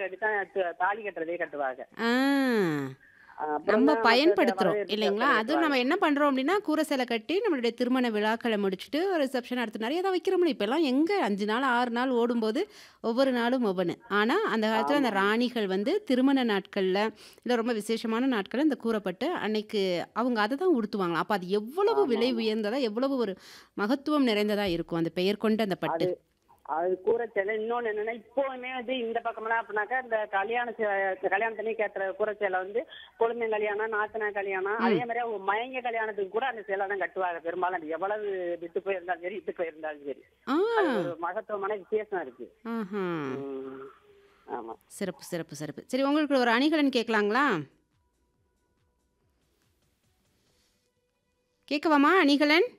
கட்டித்தான் த- தாலி கட்டுறதே கட்டுவாங்க ஆ அப்புறம் நம்ம தான் பயன்படுத்துறோம் வரவேற்பு இல்லைங்களா சேலை அதுவும் நம்ம என்ன பண்றோம் அப்படின்னா கூரை சேலை கட்டி நம்மளுடைய திருமண விழாக்களை முடிச்சுட்டு ரிசப்ஷன் அடுத்து நிறைய தான் வைக்கிறோம்ல இப்பெல்லாம் எங்க அஞ்சு நாள் ஆறு நாள் ஓடும்போது ஒவ்வொரு நாளும் ஒவ்வொன்று ஆனா அந்த காலத்துல அந்த ஆமா. ராணிகள் வந்து திருமண நாட்கள்ல இல்ல ரொம்ப விசேஷமான நாட்கள்ல இந்த கூரைப்பட்டு அன்னைக்கு அவங்க அதை தான் உடுத்துவாங்களாம் அப்ப அது எவ்வளவு ஆமா விலை ஆமா உயர்ந்ததா எவ்வளவு ஒரு மகத்துவம் நிறைந்ததா இருக்கும் அந்த பெயர் கொண்ட அந்த பட்டு அது அது கூரை சேலை இன்னொன்னு என்னன்னா இப்போவுமே வந்து இந்த பக்கம்லாம் அப்படின்னாக்கா இந்த கல்யாண சே- கல்யாணத்தனி கேட்கிற கூரை சேலை வந்து கொழுந்தை கல்யாணம் நாத்தனா கல்யாணம் ம் அதே மாதிரி அவங்க மயங்க கல்யாணத்துக்கு கூட அந்த சேலை தான் கட்டுவாங்க பெரும்பாலும் அது எவ்வளவு விட்டு போயிருந்தாலும் சரி இட்டு போயிருந்தாலும் சரி ஆ அது ஒரு மகத்துவமான விசேஷம் இருக்கு ஆஹா ம். ஆமா சிறப்பு சிறப்பு சிறப்பு சரி உங்களுக்கு ஒரு அணிகலன் கேட்கலாங்களா கேட்கவாமா அணிகலன்